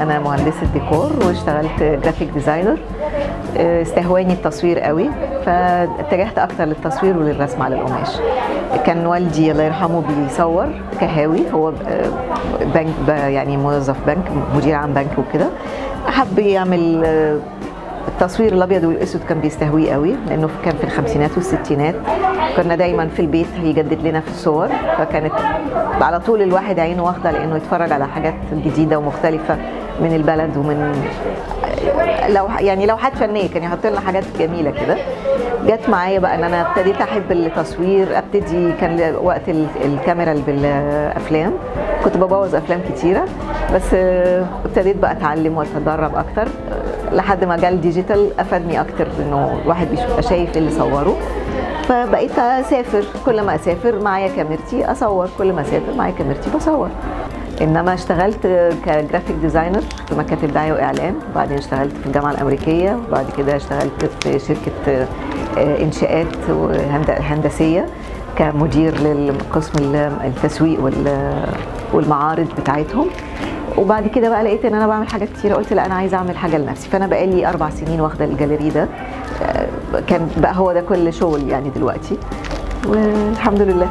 انا مهندسه ديكور واشتغلت جرافيك ديزاينر استهواني التصوير قوي فاتجهت اكتر للتصوير وللرسم على القماش كان والدي الله يرحمه بيصور كهاوي هو بنك يعني موظف بنك مدير عام بنك وكده حب يعمل التصوير الابيض والاسود كان بيستهويه قوي لانه كان في الخمسينات والستينات كنا دايما في البيت يجدد لنا في الصور فكانت على طول الواحد عينه واخده لانه يتفرج على حاجات جديده ومختلفه من البلد ومن لو يعني لوحات فنيه كان يحط لنا حاجات جميله كده جت معايا بقى ان انا ابتديت احب التصوير ابتدي كان وقت الكاميرا بالافلام كنت ببوظ افلام كتيره بس ابتديت بقى اتعلم واتدرب اكتر لحد ما جال ديجيتال افادني اكتر انه الواحد بيبقى شايف اللي صوره فبقيت اسافر كل ما اسافر معايا كاميرتي اصور كل ما اسافر معايا كاميرتي بصور انما اشتغلت كجرافيك ديزاينر في مكاتب دعايه واعلان وبعدين اشتغلت في الجامعه الامريكيه وبعد كده اشتغلت في شركه انشاءات هندسيه كمدير للقسم التسويق والمعارض بتاعتهم وبعد كده بقى لقيت ان انا بعمل حاجات كتيره قلت لا انا عايزه اعمل حاجه لنفسي فانا بقالي اربع سنين واخده الجاليري ده كان بقى هو ده كل شغل يعني دلوقتي والحمد لله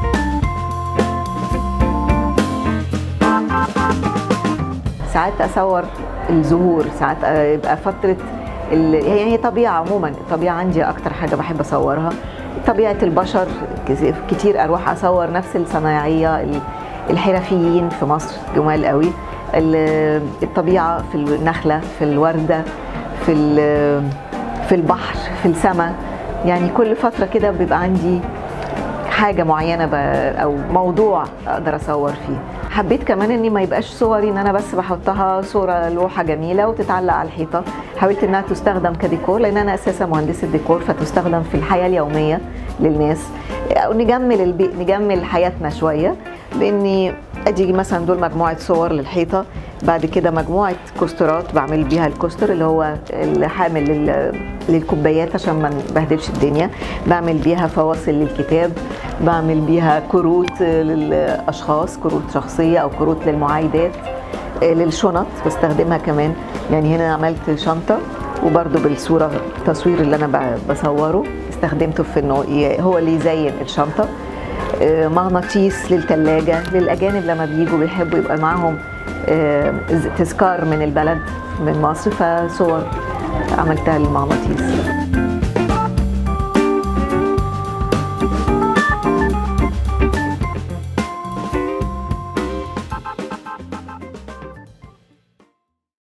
ساعات اصور الزهور ساعات يبقى فتره يعني هي طبيعه عموما الطبيعه عندي اكتر حاجه بحب اصورها طبيعه البشر كتير اروح اصور نفس الصنايعيه الحرفيين في مصر جمال قوي الطبيعه في النخله في الورده في في البحر في السماء يعني كل فتره كده بيبقى عندي حاجه معينه او موضوع اقدر اصور فيه حبيت كمان اني ما يبقاش صوري ان انا بس بحطها صوره لوحه جميله وتتعلق على الحيطه حاولت انها تستخدم كديكور لان انا اساسا مهندسه ديكور فتستخدم في الحياه اليوميه للناس او نجمل البيت نجمل حياتنا شويه باني ادي مثلا دول مجموعه صور للحيطه بعد كده مجموعه كوسترات بعمل بيها الكوستر اللي هو الحامل للكوبايات عشان ما نبهدلش الدنيا بعمل بيها فواصل للكتاب بعمل بيها كروت للاشخاص كروت شخصيه او كروت للمعايدات للشنط بستخدمها كمان يعني هنا عملت شنطه وبرده بالصوره التصوير اللي انا بصوره استخدمته في انه هو اللي يزين الشنطه مغناطيس للثلاجه للاجانب لما بيجوا بيحبوا يبقى معاهم تذكار من البلد من مصر فصور عملتها للمغناطيس